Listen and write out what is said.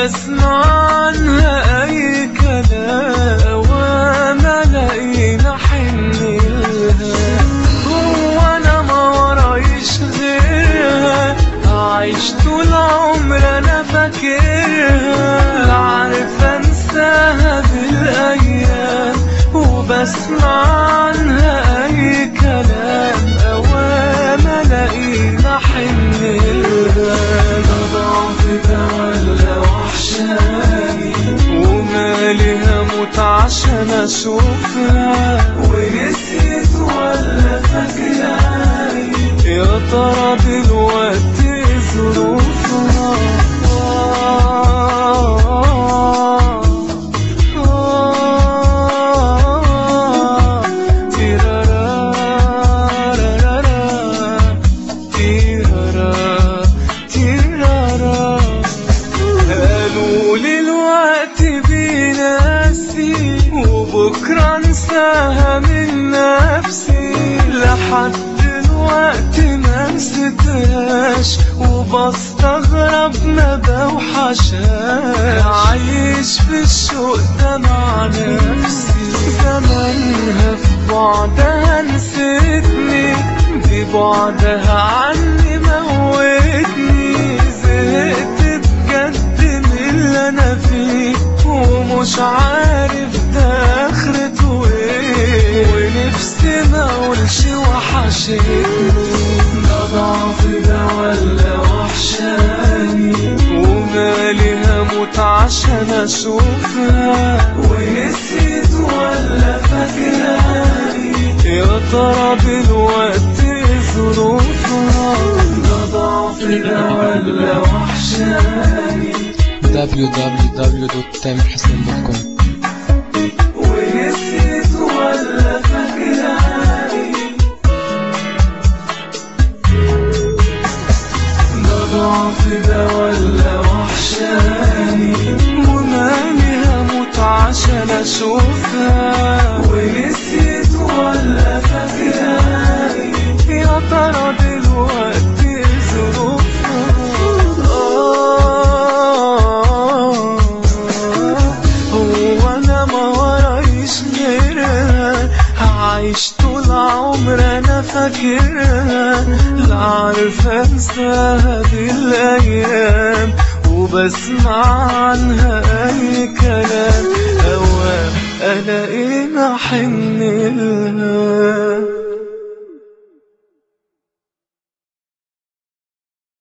وبسمع عنها أي كلام وما لاقينا حن لها هو أنا ما ورايش غيرها عايش طول عمر أنا فاكرها لا عارف أنساها بالأيام وبسمع عنها أي كلام أوام ألاقينا حن لها ده ضعف ده ولا وحشاني ومالي هموت عشان أشوفها ونسيت ولا فاكراني يا ترى دلوقتي ظروفها قالوا لي الوقت بيناسي وبكرة انساها من نفسي لحد دلوقتي ما نسيتهاش وبستغرب ما بوحشهاش عايش في الشوق ده مع نفسي زمانها في بعدها نسيتني دي بعدها عني موتني زهقت بجد من اللي انا فيه ومش عارف ده اخرته ايه ونفسي ما اقولش وحشتني ده ضعف ده ولا وحشاني ومالي هموت عشان اشوفها ونسيت ولا فاكراني يا ترى دلوقتي ظروفها ده ضعف ده ولا وحشاني www.tamerhassan.com ونسيت ولا فاكراني ده ضعف ده ولا وحشاني ومالي هموت عشان اشوفها ونسيت ولا فاكراني يا ترى دلوقتي ظروفها آه هو انا ما ورايش غيرها عايش طول عمر انا فاكرها لا عارف انساها بالايام وبسمع عنها اي كلام اوام الاقينا حن لها